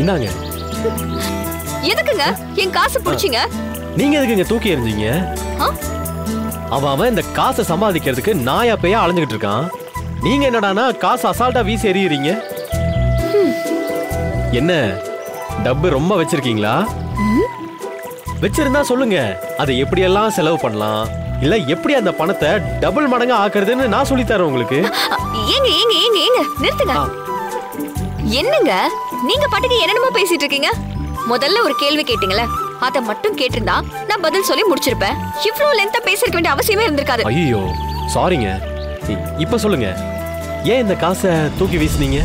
இந்தாங்க எதுக்குங்க என் காசு புடிச்சிங்க நீங்க எதுக்கு இங்க தூக்கி எறிஞ்சீங்க ஆ? அவன் அவன் இந்த காசை சம்பாதிக்கிறதுக்கு நாயா பேயா அலைஞ்சுகிட்டு இருக்கான் நீங்க என்னடானா காசு அசால்ட்டா வீசி எறியறீங்க என்ன டப்பு ரொம்ப வச்சிருக்கீங்களா வச்சிருந்தா சொல்லுங்க அதை எப்படியெல்லாம் செலவு பண்ணலாம் இல்ல எப்படி அந்த பணத்தை டபுள் மடங்கா ஆக்குறதுன்னு நான் சொல்லி தரேன் உங்களுக்கு அ, ஏங்க ஏங்க ஏங்க ஏங்க நிறுத்துங்க ஆ. என்னங்க நீங்க பாட்டுக்கு என்னென்னமோ பேசிட்டு இருக்கீங்க முதல்ல ஒரு கேள்வி கேட்டீங்களே அத மட்டும் கேட்டிருந்தா நான் பதில் சொல்லி முடிச்சிருப்பேன் இவ்ளோ லென்த்தா பேசிருக்க வேண்டிய அவசியமே இருந்திருக்காது ஐயோ சாரிங்க இ- இப்ப சொல்லுங்க ஏன் இந்த காசை தூக்கி வீசுனீங்க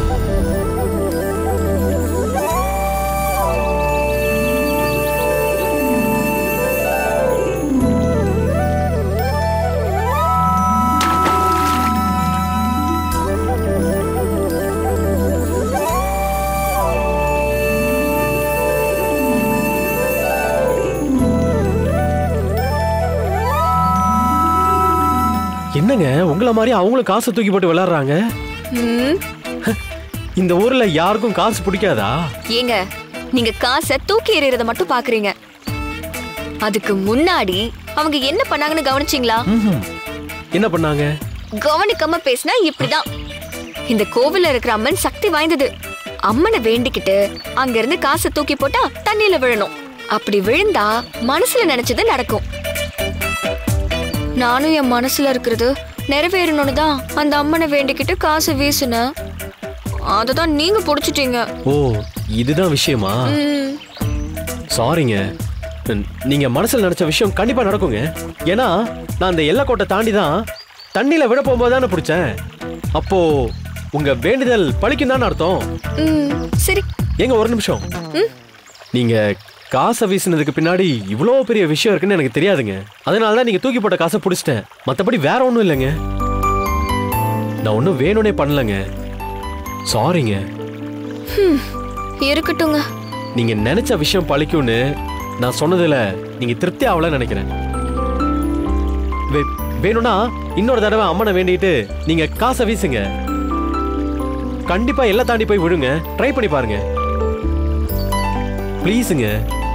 என்னங்க உங்கள மாதிரி அவங்களும் காசை தூக்கி போட்டு விளையாடுறாங்க ம், இந்த ஊர்ல யாருக்கும் காசு பிடிக்காதா ஏங்க நீங்க காசை தூக்கி எறியறத மட்டும் பாக்குறீங்க அதுக்கு முன்னாடி அவங்க என்ன பண்ணாங்கன்னு கவனிச்சீங்களா ம்ஹும். என்ன பண்ணாங்க கவனிக்காம பேசினா இப்படிதான் இந்த கோவில்ல இருக்கிற அம்மன் சக்தி வாய்ந்தது அம்மனை வேண்டிக்கிட்டு அங்க இருந்து காசை தூக்கி போட்டா தண்ணியில விழணும் அப்படி விழுந்தா மனசுல நினைச்சது நடக்கும் நானும் என் மனசுல இருக்கிறது நிறைவேறணும்னு தான் அந்த அம்மனை வேண்டிக்கிட்டு காசை வீசினேன் அததான் நீங்க புடிச்சிட்டீங்க ஓ இதுதான் விஷயமா ம், சாரிங்க ந- நீங்க மனசுல நினைச்ச விஷயம் கண்டிப்பா நடக்குங்க ஏன்னா நான் அந்த எல்லைக்கோட்டை தாண்டி தான் தண்ணியில விட போகும்போது தானே பிடிச்சேன் அப்போ உங்க வேண்டுதல் பழிக்கும் தானே அர்த்தம் ம், சரி ஏங்க ஒரு நிமிஷம் ம். நீங்க காசை வீசினதுக்கு பின்னாடி இவ்வளோ பெரிய விஷயம் இருக்குன்னு எனக்கு தெரியாதுங்க அதனால தான் நீங்க தூக்கி போட்ட காசை பிடிச்சிட்டேன் மற்றபடி வேற ஒன்றும் இல்லைங்க நான் ஒன்றும் வேணும்னே பண்ணலங்க சாரிங்க இருக்கட்டுங்க நீங்க நினைச்ச விஷயம் பழிக்கும்னு நான் சொன்னதுல நீங்க திருப்தி ஆகல நினைக்கிறேன் வே- வேணும்னா இன்னொரு தடவை அம்மனை வேண்டிட்டு நீங்க காசை வீசுங்க கண்டிப்பா எல்லாம் தாண்டி போய் விழுங்க ட்ரை பண்ணி பாருங்க ப்ளீஸுங்க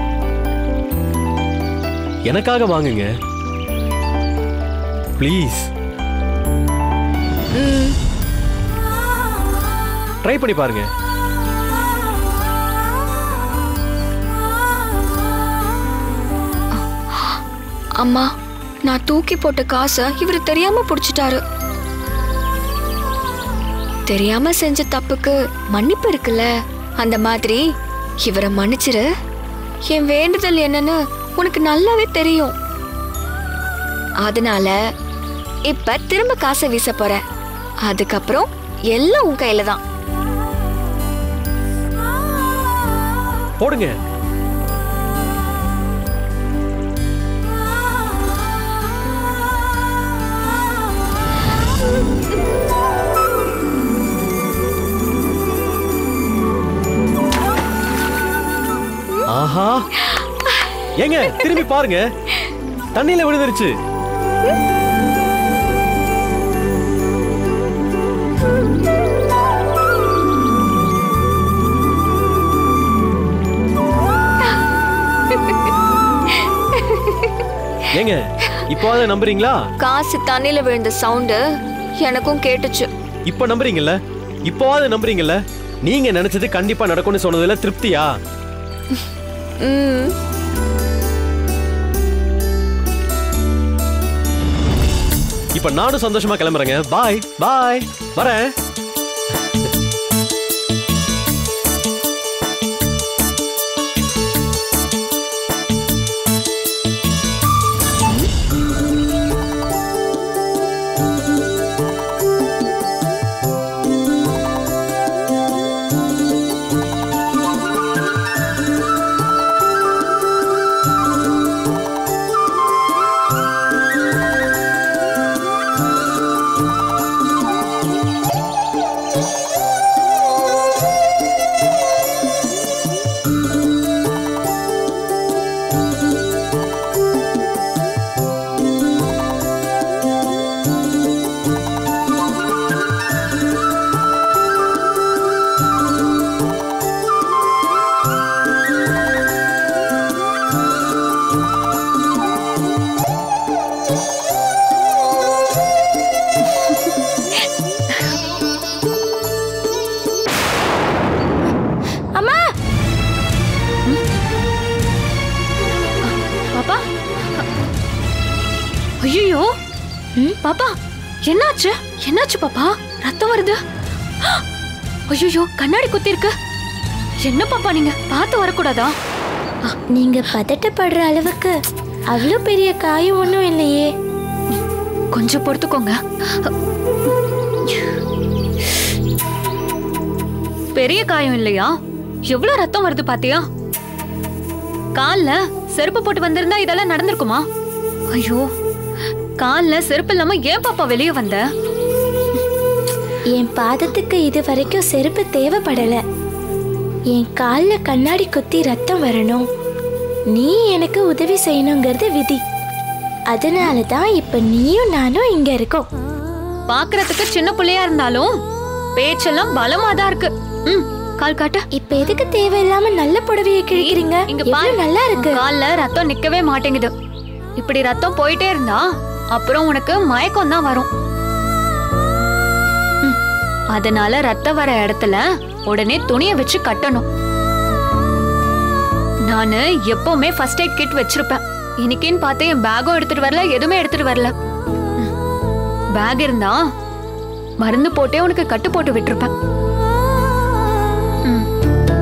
எனக்காக வாங்குங்க ப்ளீஸ் ம், ட்ரை பண்ணி பாருங்க அம்மா நான் தூக்கி போட்ட காசை இவர் தெரியாம புடிச்சிட்டாரு தெரியாம செஞ்ச தப்புக்கு மன்னிப்பு இருக்குல்ல அந்த மாதிரி இவரை மன்னிச்சிரு என் வேண்டுதல் என்னன்னு உனக்கு நல்லாவே தெரியும் அதனால இப்ப திரும்ப காசை வீச போற அதுக்கப்புறம் எல்லாம் உன் கையில தான் போடுங்க ஆஹா ஏங்க திரும்பி பாருங்க தண்ணியில விழுந்துருச்சு ஏங்க இப்போவாது நம்புறீங்களா காசு தண்ணியில விழுந்த சவுண்டு எனக்கும் கேட்டுச்சு இப்ப நம்புறீங்கல்ல இப்போவாது நம்புறீங்கல்ல நீங்க நினைச்சது கண்டிப்பா நடக்கும்னு சொன்னதுல திருப்தியா ம் இப்ப நானும் சந்தோஷமா கிளம்புறேங்க பாய் பாய் வரேன் ம், பாப்பா என்னாச்சு என்னாச்சு பாப்பா ரத்தம் வருது ஐயோ கண்ணாடி குத்தி இருக்கு என்ன பாப்பா நீங்க பார்த்து வரக்கூடாதா நீங்க பதட்டப்படுற அளவுக்கு அவ்வளோ பெரிய காயம் ஒன்றும் இல்லையே கொஞ்சம் பொறுத்துக்கோங்க பெரிய காயம் இல்லையா எவ்வளவு ரத்தம் வருது பாத்தியா கால்ல செருப்பு போட்டு வந்திருந்தா இதெல்லாம் நடந்திருக்குமா ஐயோ கால்ல செருப்பு இல்லாம ஏன் பாப்பா வெளியே வந்த என் பாதத்துக்கு இது வரைக்கும் செருப்பு தேவைப்படல என் காலில் கண்ணாடி குத்தி ரத்தம் வரணும் நீ எனக்கு உதவி செய்யணுங்கிறது விதி அதனால தான் இப்போ நீயும் நானும் இங்க இருக்கோம் பாக்குறதுக்கு சின்ன பிள்ளையா இருந்தாலும் பேச்செல்லாம் பலமா தான் இருக்கு ம் கால் காட்டு இப்போ எதுக்கு தேவையில்லாம நல்ல புடவையை கிழிக்கிறீங்க இங்க எவ்வளவு பாரு நல்லா இருக்கு கால்ல ரத்தம் நிக்கவே மாட்டேங்குது இப்படி ரத்தம் போயிட்டே இருந்தா அப்புறம் உனக்கு மயக்கம் தான் வரும் ம், அதனால ரத்தம் வர இடத்துல உடனே துணியை வச்சு கட்டணும் நானு எப்பவுமே ஃபர்ஸ்ட் எய்ட் கிட் வச்சிருப்பேன் இன்னைக்குன்னு பார்த்து என் பேக்கும் எடுத்துட்டு வரல எதுவுமே எடுத்துட்டு வரல பேக் இருந்தா மருந்து போட்டே உனக்கு கட்டு போட்டு விட்டுருப்பேன் ம்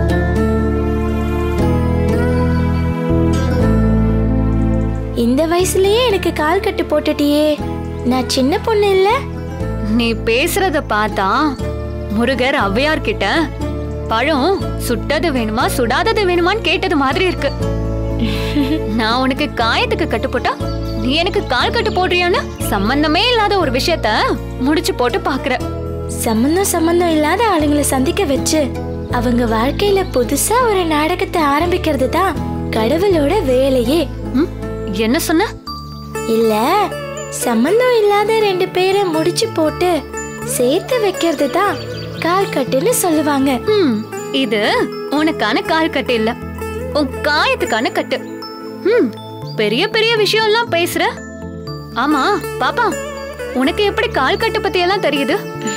இந்த வயசுலயே எனக்கு கால் கட்டு போட்டுட்டியே நான் சின்ன பொண்ணு இல்ல நீ பேசுறத பார்த்தா முருகர் ஔவையார் கிட்ட பழம் சுட்டது வேணுமா சுடாதது வேணுமான்னு கேட்டது மாதிரி இருக்கு நான் உனக்கு காயத்துக்கு கட்டு போட்டா நீ எனக்கு கால் கட்டு போடுறியான்னு சம்பந்தமே இல்லாத ஒரு விஷயத்த முடிச்சு போட்டு பாக்குற சம்மந்தம் சம்மந்தம் இல்லாத ஆளுங்களை சந்திக்க வச்சு அவங்க வாழ்க்கையில புதுசா ஒரு நாடகத்தை ஆரம்பிக்கிறது தான் கடவுளோட வேலையே ம்? என்ன சொன்ன இல்ல சம்மந்தம் இல்லாத ரெண்டு பேரை முடிச்சு போட்டு சேர்த்து வைக்கிறது தான் கால் கட்டுன்னு சொல்லுவாங்க ம், இது உனக்கான கால் கட்டு இல்ல உன் காயத்துக்கான கட்டு ம், பெரிய பெரிய விஷயம் எல்லாம் பேசுற ஆமா பாப்பா உனக்கு எப்படி கால் கட்டு பத்தி எல்லாம் தெரியுது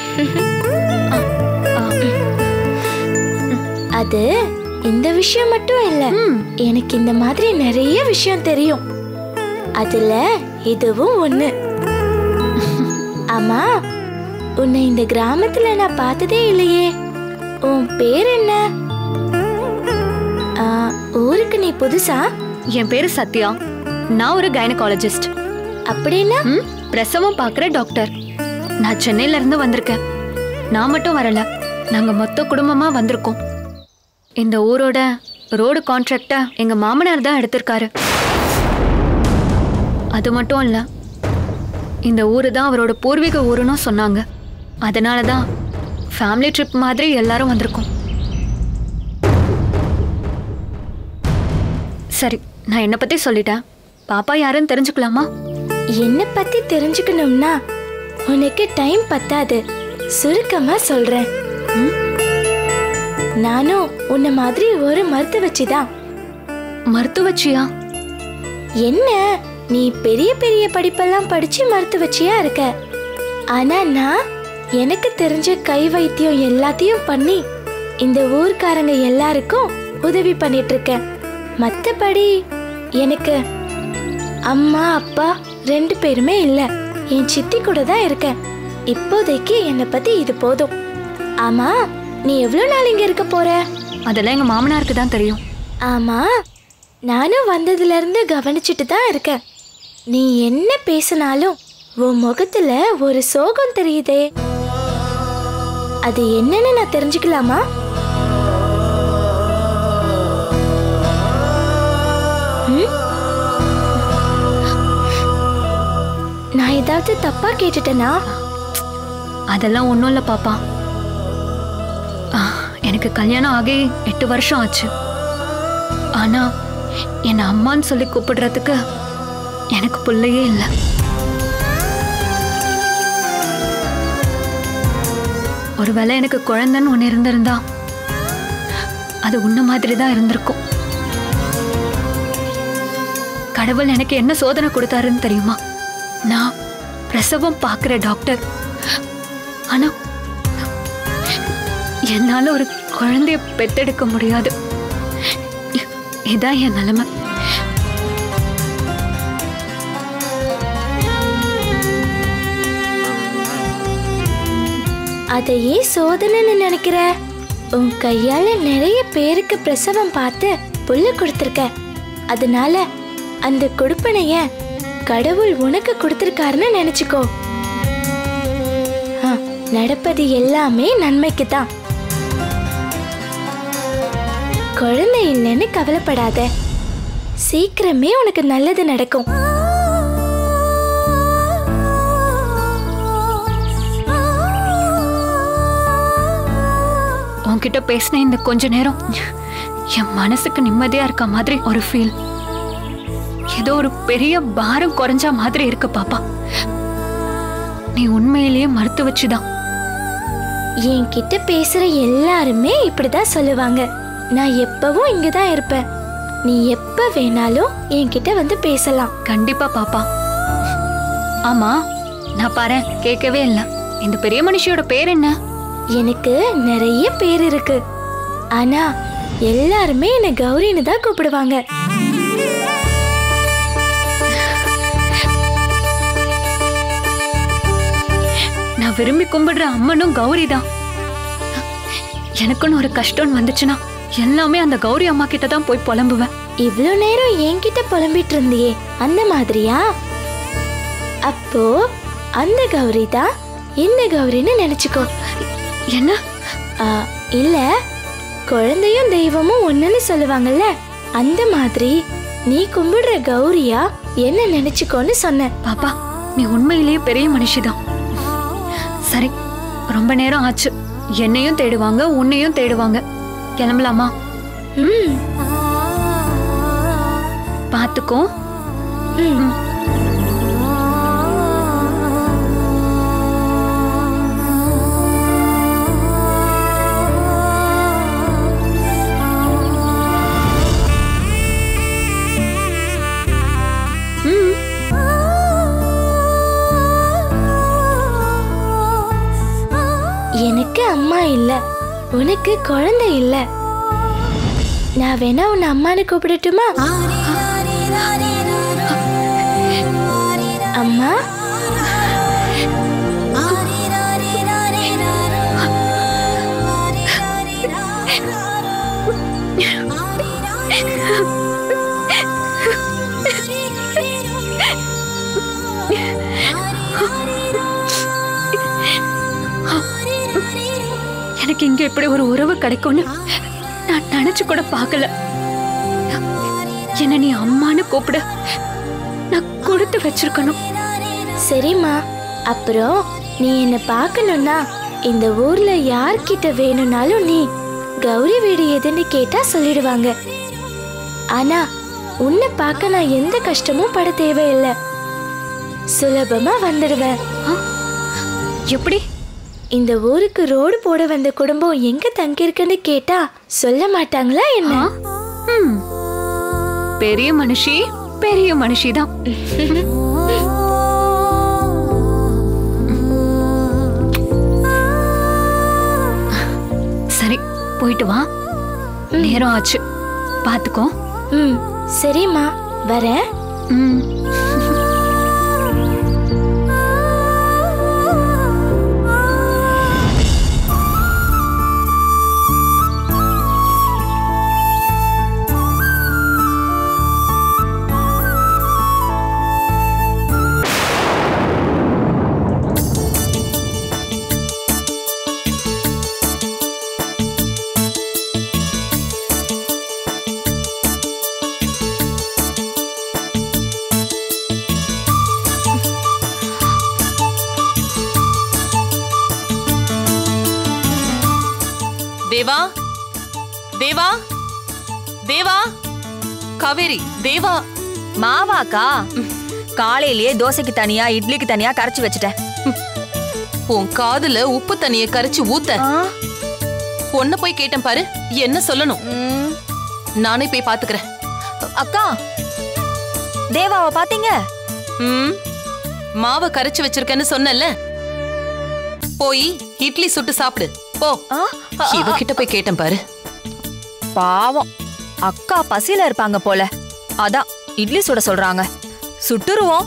அது இந்த விஷயம் மட்டும் இல்ல ம், எனக்கு இந்த மாதிரி நிறைய விஷயம் தெரியும் அதுல இதுவும் ஒண்ணு ஆமா உன்னை இந்த கிராமத்துல நான் பார்த்ததே இல்லையே உன் பேர் என்ன ஆ, ஊருக்கு நீ புதுசா என் பேரு சத்யா நான் ஒரு கைனகாலஜிஸ்ட் அப்படின்னா ம், பிரசவம் பார்க்குற டாக்டர் நான் சென்னையில இருந்து வந்திருக்கேன் நான் மட்டும் வரல நாங்க மொத்த குடும்பமா வந்திருக்கோம் இந்த ஊரோட ரோடு கான்ட்ராக்ட எங்க மாமனார் தான் எடுத்திருக்காரு அது மட்டும் இல்ல இந்த ஊரு தான் அவரோட பூர்வீக ஊருன்னு சொன்னாங்க அதனால தான் ஃபேமிலி ட்ரிப் மாதிரி எல்லாரும் வந்திருக்கோம் சரி நான் என்னை பத்தி சொல்லிட்டேன் பாப்பா யாருன்னு தெரிஞ்சுக்கலாமா என்னை பத்தி தெரிஞ்சுக்கணும்னா உனக்கு டைம் பத்தாது சுருக்கமா சொல்றேன் ம்? நானும் உன்னை மாதிரி ஒரு மருத்துவச்சி தான் மருத்துவச்சியா என்ன நீ பெரிய பெரிய படிப்பெல்லாம் படிச்சு மருத்துவச்சியா இருக்க ஆனா நான் எனக்கு தெரிஞ்ச கை வைத்தியம் எல்லாத்தையும் பண்ணி இந்த ஊர்க்காரங்க எல்லாருக்கும் உதவி பண்ணிட்டு இருக்கேன் மத்தபடி எனக்கு அம்மா அப்பா ரெண்டு பேருமே இல்ல என் சித்தி கூட தான் இருக்கேன் இப்போதைக்கு என்னை பத்தி இது போதும் ஆமா நீ எவ்வளவு நாள் இங்க இருக்க போற அதெல்லாம் எங்க மாமனாருக்கு தான் தெரியும் ஆமா நானும் வந்ததுல இருந்து கவனிச்சுட்டு தான் இருக்கேன் நீ என்ன பேசினாலும் உன் முகத்துல ஒரு சோகம் தெரியுதே அது என்னன்னு நான் தெரிஞ்சுக்கலாமா ம்? நான் ஏதாவது தப்பா கேட்டுட்டேனா அதெல்லாம் ஒன்றும் இல்லை பாப்பா ஆ, எனக்கு கல்யாணம் ஆகி எட்டு வருஷம் ஆச்சு ஆனா என்னை அம்மான்னு சொல்லி கூப்பிடுறதுக்கு எனக்கு பிள்ளையே இல்லை ஒருவேளை எனக்கு குழந்தைன்னு ஒன்று இருந்திருந்தா அது உன்ன மாதிரி தான் இருந்திருக்கும் கடவுள் எனக்கு என்ன சோதனை கொடுத்தாருன்னு தெரியுமா நான் பிரசவம் பார்க்குற டாக்டர் ஆனா என்னால ஒரு குழந்தைய பெத்தெடுக்க முடியாது இ- இதான் என் நிலைமை அதையே சோதனைன்னு நினைக்கிற உன் கையால நிறைய பேருக்கு பிரசவம் பார்த்து புல்ல கொடுத்துருக்க அதனால அந்த கொடுப்பனைய கடவுள் உனக்கு கொடுத்துருக்காருன்னு நினைச்சுக்கோ ஆ, நடப்பது எல்லாமே நன்மைக்கு தான் குழந்தை இல்லைன்னு கவலைப்படாத சீக்கிரமே உனக்கு நல்லது நடக்கும் உன்கிட்ட பேசின இந்த கொஞ்ச நேரம் என் மனசுக்கு நிம்மதியா இருக்க மாதிரி ஒரு ஃபீல் ஏதோ ஒரு பெரிய பாரம் குறைஞ்ச மாதிரி இருக்கு பாப்பா நீ உண்மையிலேயே மறுத்து வச்சுதான் என்கிட்ட பேசுற எல்லாருமே இப்படிதான் சொல்லுவாங்க நான் எப்பவும் இங்க தான் இருப்பேன் நீ எப்ப வேணாலும் என்கிட்ட வந்து பேசலாம் கண்டிப்பா பாப்பா ஆமா நான் பாரு கேட்கவே இல்ல இந்த பெரிய மனுஷியோட பேர் என்ன எனக்கு நிறைய பேர் இருக்கு ஆனா எல்லாருமே என்னை கௌரின்னு தான் கூப்பிடுவாங்க நான் விரும்பி கும்பிடுற அம்மனும் கௌரி தான் எனக்குன்னு ஒரு கஷ்டம்னு வந்துச்சுன்னா எல்லாமே அந்த கௌரி அம்மா கிட்ட தான் போய் புலம்புவேன் இவ்வளோ நேரம் என்கிட்ட புலம்பிட்டு இருந்தியே அந்த மாதிரியா அப்போ அந்த கௌரி தான் இந்த கௌரின்னு நினைச்சுக்கோ என்ன ஆ, இல்ல குழந்தையும் தெய்வமும் ஒண்ணுன்னு சொல்லுவாங்கல்ல அந்த மாதிரி நீ கும்பிடுற கௌரியா என்ன நினைச்சுக்கோன்னு சொன்னேன் பாப்பா நீ உண்மையிலேயே பெரிய மனுஷிதான் சரி ரொம்ப நேரம் ஆச்சு என்னையும் தேடுவாங்க உன்னையும் தேடுவாங்க கிளம்பலாமா ம் பாத்துக்கோ ம் எனக்கு அம்மா இல்ல உனக்கு குழந்தை இல்ல நான் வேணா உன்னை அம்மான்னு கூப்பிடட்டுமா அம்மா எனக்கு இங்க இப்படி ஒரு உறவு கிடைக்கும்னு நான் நினைச்சு கூட பார்க்கல என்ன நீ அம்மான்னு கூப்பிட நான் கொடுத்து வச்சிருக்கணும் சரிம்மா அப்புறம் நீ என்ன பார்க்கணும்னா இந்த ஊர்ல யார்கிட்ட வேணும்னாலும் நீ கௌரி வீடு எதுன்னு கேட்டா சொல்லிடுவாங்க ஆனா உன்னை பார்க்க நான் எந்த கஷ்டமும் பட தேவையில்லை சுலபமா வந்துடுவேன் எப்படி இந்த ஊருக்கு ரோடு போட வந்த குடும்பம் எங்க தங்கியிருக்குன்னு கேட்டா சொல்ல மாட்டாங்களா என்ன ம். பெரிய மனுஷி பெரிய மனுஷிதான் சரி போயிட்டு வா நேரம் ஆச்சு பாத்துக்கோ ம் சரிம்மா வரேன் ம் தேவா தேவா தேவா காவேரி தேவா மாவாக்கா காலையிலேயே தோசைக்கு தனியா இட்லிக்கு தனியா கரைச்சு வச்சுட்டேன் உன் காதுல உப்பு தண்ணிய கரைச்சு ஊத்த பொண்ண போய் கேட்டேன் பாரு என்ன சொல்லணும் ம், நானே போய் பாத்துக்கிறேன் அக்கா தேவாவை பாத்தீங்க ம் மாவை கரைச்சு வச்சிருக்கேன்னு சொன்னல போய் இட்லி சுட்டு சாப்பிடு போ ஆ, ஆ, இவகிட்ட போய் கேட்டேன் பாரு பாவம் அக்கா பசியில இருப்பாங்க போல அதான் இட்லி சுட சொல்றாங்க சுட்டுருவோம்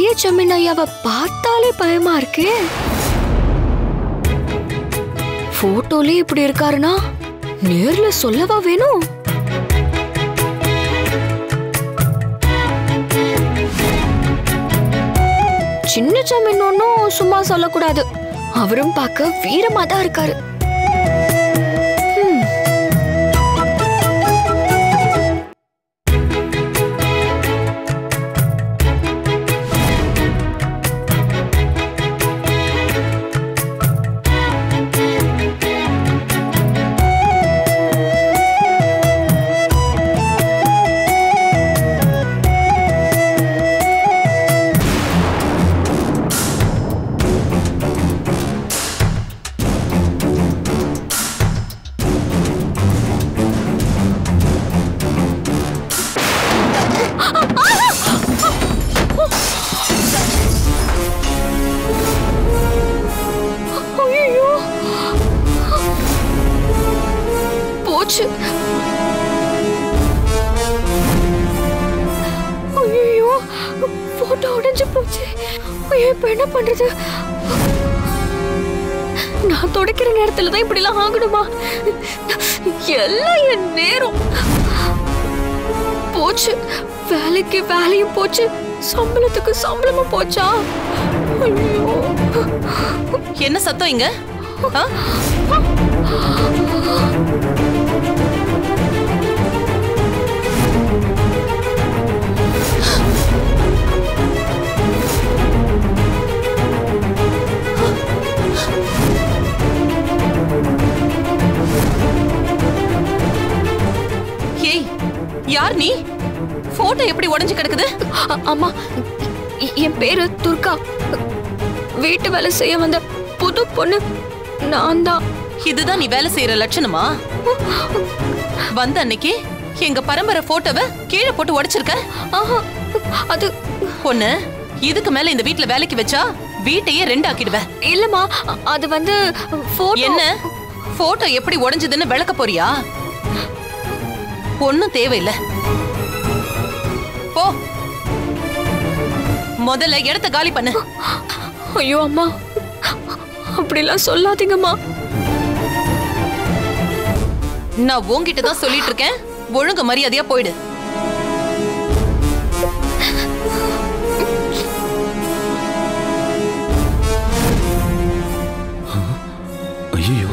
பெரிய ஜமீன் ஐயாவை பார்த்தாலே பயமா இருக்கே போட்டோலே இப்படி இருக்காருன்னா நேர்ல சொல்லவா வேணும் சின்ன ஜமீன் ஒன்னும் சும்மா சொல்லக்கூடாது அவரும் பார்க்க வீரமா தான் இருக்காரு ஹம். ஐயோ போச்சு ஐயோ போட்டோ உடைஞ்சு போச்சு ஐயோ இப்ப என்ன பண்றது நான் துடைக்கிற நேரத்துல தான் இப்படிலாம் ஆகணுமா எல்லாம் என் நேரம் போச்சு வேலைக்கு வேலையும் போச்சு சம்பளத்துக்கு சம்பளமும் போச்சா ஐயோ என்ன சத்தம் இங்க ஆ? ஏய் யார் நீ போட்டோ எப்படி உடைஞ்சு கிடக்குது அ- அம்மா எ- என் பேரு துர்கா வீட்டு வேலை செய்ய வந்த புது பொண்ணு நான் தான் இதுதான் நீ வேலை செய்யற லட்சணமா வந்த அன்னைக்கு எங்க பரம்பரை போட்டோவை கீழே போட்டு உடைச்சிருக்க ஆஹா அது பொண்ணு இதுக்கு மேல இந்த வீட்ல வேலைக்கு வச்சா வீட்டையே ரெண்டு ஆக்கிடுவ இல்லம்மா அ- அது வந்து போட்டோ என்ன போட்டோ எப்படி உடைஞ்சதுன்னு விளக்க போறியா ஒண்ணும் தேவையில்ல போ முதல்ல இடத்த காலி பண்ணு ஐயோ அம்மா அப்படிலாம் சொல்லாதீங்கம்மா நான் உன்கிட்ட தான் சொல்லிட்டு இருக்கேன் ஒழுங்கு மரியாதையா போயிடு ஐயோ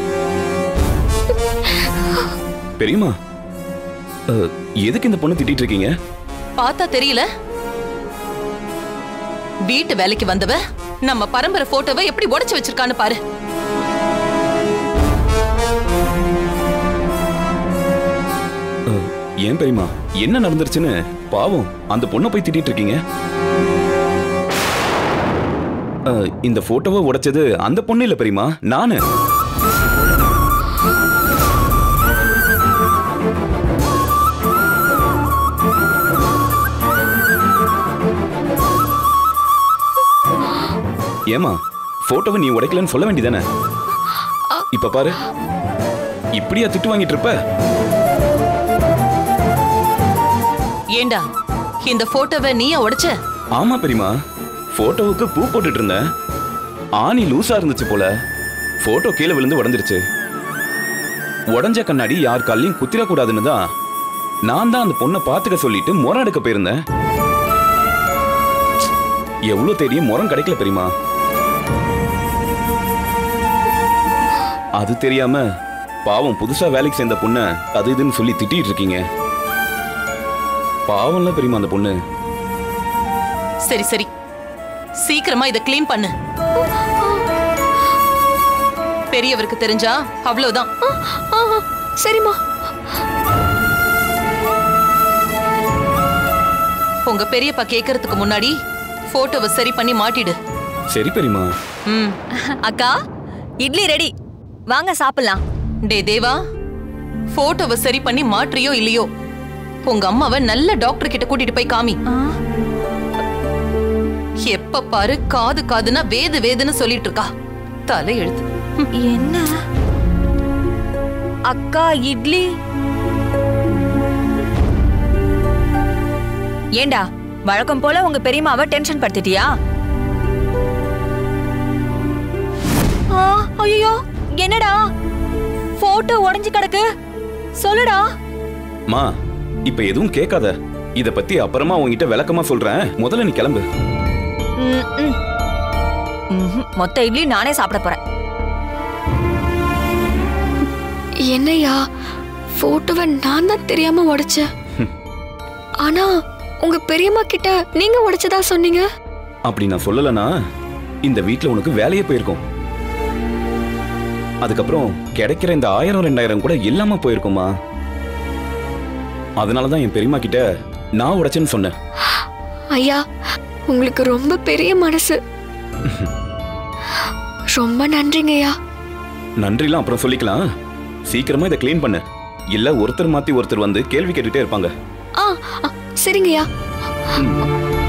பெரியம்மா அஹ், எதுக்கு இந்த பொண்ணு திட்டிட்டு இருக்கீங்க பார்த்தா தெரியல வீட்டு வேலைக்கு வந்தவ நம்ம பரம்பரை போட்டோவை எப்படி உடைச்சு வச்சிருக்கான்னு பாரு அஹ், ஏன் பெரியம்மா என்ன நடந்துருச்சுன்னு பாவம் அந்த பொண்ணை போய் திட்டிட்டு இருக்கீங்க அஹ், இந்த போட்டோவை உடைச்சது அந்த பொண்ணு இல்ல பெரியம்மா நானு ஏமா போட்டோவை நீ உடைக்கலன்னு சொல்ல வேண்டியதானே இப்ப பாரு இப்படியா திட்டு வாங்கிட்டு இருப்ப ஏண்டா இந்த போட்டோவை நீயா உடைச்ச ஆமா பெரியமா போட்டோவுக்கு பூ போட்டுட்டு இருந்தேன் ஆணி லூசா இருந்துச்சு போல போட்டோ கீழே விழுந்து உடஞ்சிருச்சு உடஞ்ச கண்ணாடி யார் காலையும் குத்திரக்கூடாதுன்னு தான் நான் தான் அந்த பொண்ணை பார்த்துக்க சொல்லிட்டு முறம் எடுக்க போயிருந்தேன் எவ்வளவு தேடியும் முறம் கிடைக்கல பெரியமா அது தெரியாம பாவம் புதுசா வேலைக்கு சேர்ந்த பொண்ண அது இதுன்னு சொல்லி திட்டிட்டு இருக்கீங்க பாவம்ல பெரியமா அந்த பொண்ணு சரி சரி சீக்கிரமா இத க்ளீன் பண்ணு பெரியவருக்கு தெரிஞ்சா அவ்வளவுதான் ஆ, ஆ, சரிம்மா உங்க பெரியப்பா கேக்குறதுக்கு முன்னாடி போட்டோவை சரி பண்ணி மாட்டிடு சரி பெரியமா ம் அக்கா இட்லி ரெடி வாங்க சாப்பிடலாம் டே தேவா போட்டோவை சரி பண்ணி மாற்றியோ இல்லையோ உங்க அம்மாவை நல்ல டாக்டர் கிட்ட கூட்டிட்டு போய் காமி எப்ப பாரு காது காதுன்னா வேது வேதுன்னு சொல்லிட்டு இருக்கா தலை எழுத்து என்ன அக்கா இட்லி ஏண்டா வழக்கம் போல உங்க பெரியம்மாவை டென்ஷன் படுத்திட்டியா ஐயோ என்னடா போட்டோ உடைஞ்சு கிடக்கு சொல்லுடா மா இப்ப எதுவும் கேட்காத இத பத்தி அப்புறமா உன்கிட்ட விளக்கமா சொல்றேன் முதல்ல நீ கிளம்பு ம், ம். ம்ஹும். மொத்த இட்லி நானே சாப்பிட போறேன் என்னையா போட்டோவை நான் தான் தெரியாம உடைச்சேன் ஆனா உங்க பெரியம்மா கிட்ட நீங்க உடைச்சதா சொன்னீங்க அப்படி நான் சொல்லலனா இந்த வீட்ல உனக்கு வேலையே போயிருக்கும் அதுக்கப்புறம் கிடைக்கிற இந்த ஆயிரம் ரெண்டாயிரம் கூட இல்லாம போயிருக்குமா அதனாலதான் என் பெரியம்மா கிட்ட நான் உடைச்சேன்னு சொன்னேன் ஐயா உங்களுக்கு ரொம்ப பெரிய மனசு ரொம்ப நன்றிங்கய்யா நன்றிலாம் அப்புறம் சொல்லிக்கலாம் சீக்கிரமா இதை க்ளீன் பண்ணு இல்ல ஒருத்தர் மாத்தி ஒருத்தர் வந்து கேள்வி கேட்டுட்டே இருப்பாங்க ஆ ஆ, சரிங்கய்யா ம்.